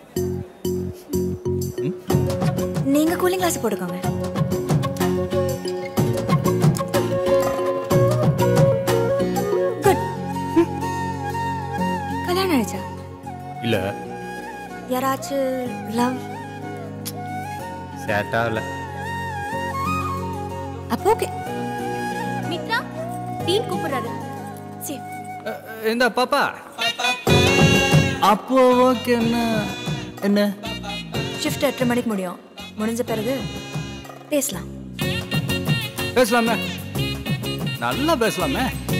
நீங்க cooling glass போட்டுக்கோங்க good கல்யாணம் ஆயிடுச்சா இல்ல யாராச்சும் லவ் சேட்டாவில் அப்போ ஓகே மித்ரா டீன் கூப்பிடுறாரு சரி இந்த பாப்பா அப்போ ஓகே என்ன என்ன ஷிஃப்ட் எட்டரை மணிக்கு முடியும் முடிஞ்ச பிறகு பேசலாம் பேசலாமே நல்லா பேசலாமே